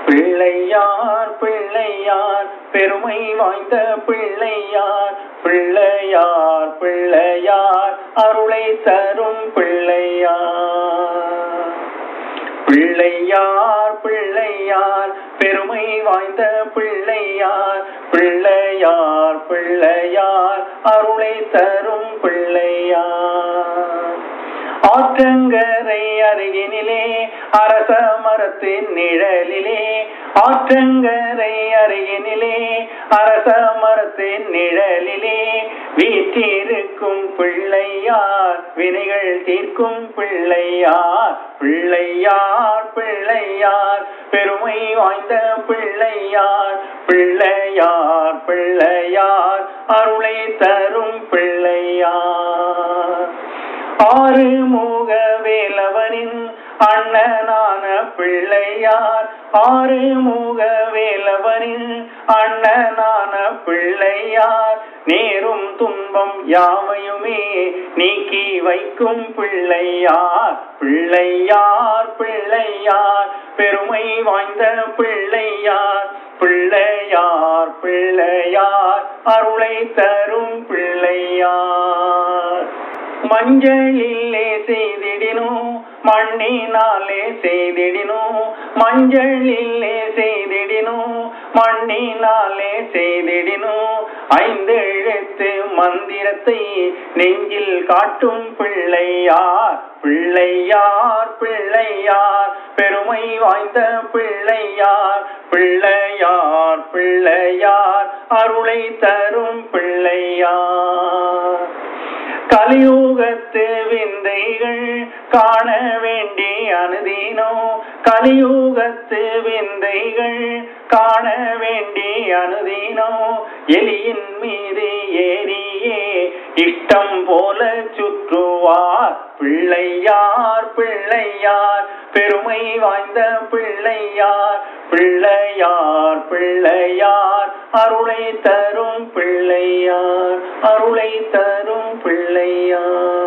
பிள்ளையார் பிள்ளையார் பெருமை வாய்ந்த பிள்ளையார் பிள்ளையார் பிள்ளையார் அருளை தரும் பிள்ளையார் பிள்ளையார் பிள்ளையார் பெருமை வாய்ந்த பிள்ளையார் பிள்ளையார் பிள்ளையார் அருளை தரும் பிள்ளையார் ஆற்றங்கரை அருகினிலே அரச மரத்தின் நிழலிலே ஆற்றங்கரை அருகினிலே அரச மரத்தின் நிழலிலே வீற்றிருக்கும் பிள்ளையார் வினைகள் தீர்க்கும் பிள்ளையார் பிள்ளையார் பிள்ளையார் பெருமை வாய்ந்த பிள்ளையார் பிள்ளையார் பிள்ளையார் அருளை தரும் பிள்ளையார் ஆறு முக வேலவனின் அண்ணனான பிள்ளையார் ஆறு முக வேலவனின் அண்ணனான பிள்ளையார் நேரும் துன்பம் யாவையுமே நீக்கி வைக்கும் பிள்ளையார் பிள்ளையார் பிள்ளையார் பெருமை வாய்ந்த பிள்ளையார் பிள்ளையார் பிள்ளையார் அருளை தரும் பிள்ளையார் மஞ்சளிலே செய்திடினும் மண்ணினாலே செய்திடினும் மஞ்சளிலே செய்திடினும் மண்ணினாலே செய்திடினும் ஐந்து எழுத்து மந்திரத்தை நெஞ்சில் காட்டும் பிள்ளையார் பிள்ளையார் பிள்ளையார் பெருமை வாய்ந்த பிள்ளையார் பிள்ளையார் பிள்ளையார் அருளை தரும் பிள்ளையார் கலியுகத்து விந்தைகள் காண வேண்டி அனுதீனோ கலியுகத்து விந்தைகள் காண வேண்டி அனுதீனோ எலியின் மீது ஏறியே இஷ்டம் போல சுற்றுவார் பிள்ளையார் பிள்ளையார் பெருமை வாய்ந்த பிள்ளையார் பிள்ளையார் பிள்ளையார் அருளை தரும் பிள்ளையார் அருளை தரும் பிள்ளையார்